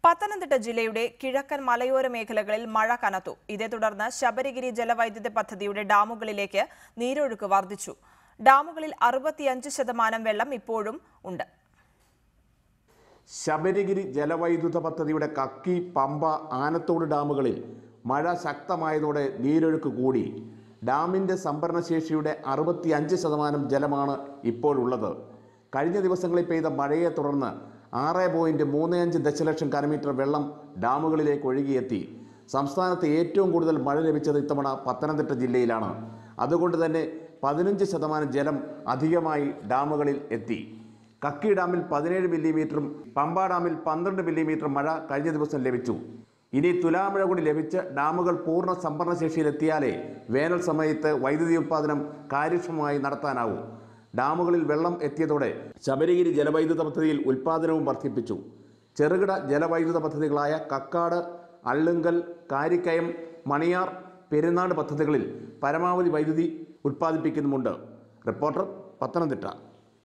പത്തനംതിട്ട ജില്ലയുടെ കിഴക്കൻ മലയോര മേഖലകളിൽ മഴ കനത്തു ഇതേ തുടർന്ന് ശബരിഗിരി ജലവൈദ്യുത പദ്ധതിയുടെ ഡാമുകളിലേക്ക് നീരൊഴുക്ക് വർദ്ധിച്ചു ഡാമുകളിൽ അറുപത്തിയഞ്ച് ശതമാനം വെള്ളം ഇപ്പോഴും ഉണ്ട് ശബരിഗിരി ജലവൈദ്യുത പദ്ധതിയുടെ കക്കി പമ്പ ആനത്തോട് ഡാമുകളിൽ മഴ ശക്തമായതോടെ നീരൊഴുക്ക് കൂടി ഡാമിൻ്റെ സംഭരണശേഷിയുടെ അറുപത്തിയഞ്ച് ശതമാനം ജലമാണ് ഇപ്പോഴുള്ളത് കഴിഞ്ഞ ദിവസങ്ങളിൽ പെയ്ത മഴയെ തുടർന്ന് ആറ് പോയിൻറ്റ് മൂന്ന് അഞ്ച് ദശലക്ഷം കനമീറ്റർ വെള്ളം ഡാമുകളിലേക്ക് ഒഴുകിയെത്തി സംസ്ഥാനത്ത് ഏറ്റവും കൂടുതൽ മഴ ലഭിച്ചത് ഇത്തവണ പത്തനംതിട്ട ജില്ലയിലാണ് അതുകൊണ്ട് തന്നെ പതിനഞ്ച് ശതമാനം ജലം അധികമായി ഡാമുകളിൽ എത്തി കക്കി ഡാമിൽ പതിനേഴ് മില്ലിമീറ്ററും പമ്പ ഡാമിൽ പന്ത്രണ്ട് മില്ലിമീറ്റർ മഴ കഴിഞ്ഞ ദിവസം ലഭിച്ചു ഇനി തുലാമഴ കൂടി ലഭിച്ച് ഡാമുകൾ പൂർണ്ണ സംഭരണശേഷിയിലെത്തിയാലേ വേനൽ സമയത്ത് വൈദ്യുതി ഉൽപ്പാദനം കാര്യക്ഷമമായി നടത്താനാവൂ ഡാമുകളിൽ വെള്ളം എത്തിയതോടെ ശബരിഗിരി ജലവൈദ്യുത പദ്ധതിയിൽ ഉൽപ്പാദനവും വർദ്ധിപ്പിച്ചു ചെറുകിട ജലവൈദ്യുത പദ്ധതികളായ കക്കാട് അള്ളുങ്കൽ കാരിക്കയം മണിയാർ പെരുന്നാട് പദ്ധതികളിൽ പരമാവധി വൈദ്യുതി ഉൽപ്പാദിപ്പിക്കുന്നുമുണ്ട് റിപ്പോർട്ടർ പത്തനംതിട്ട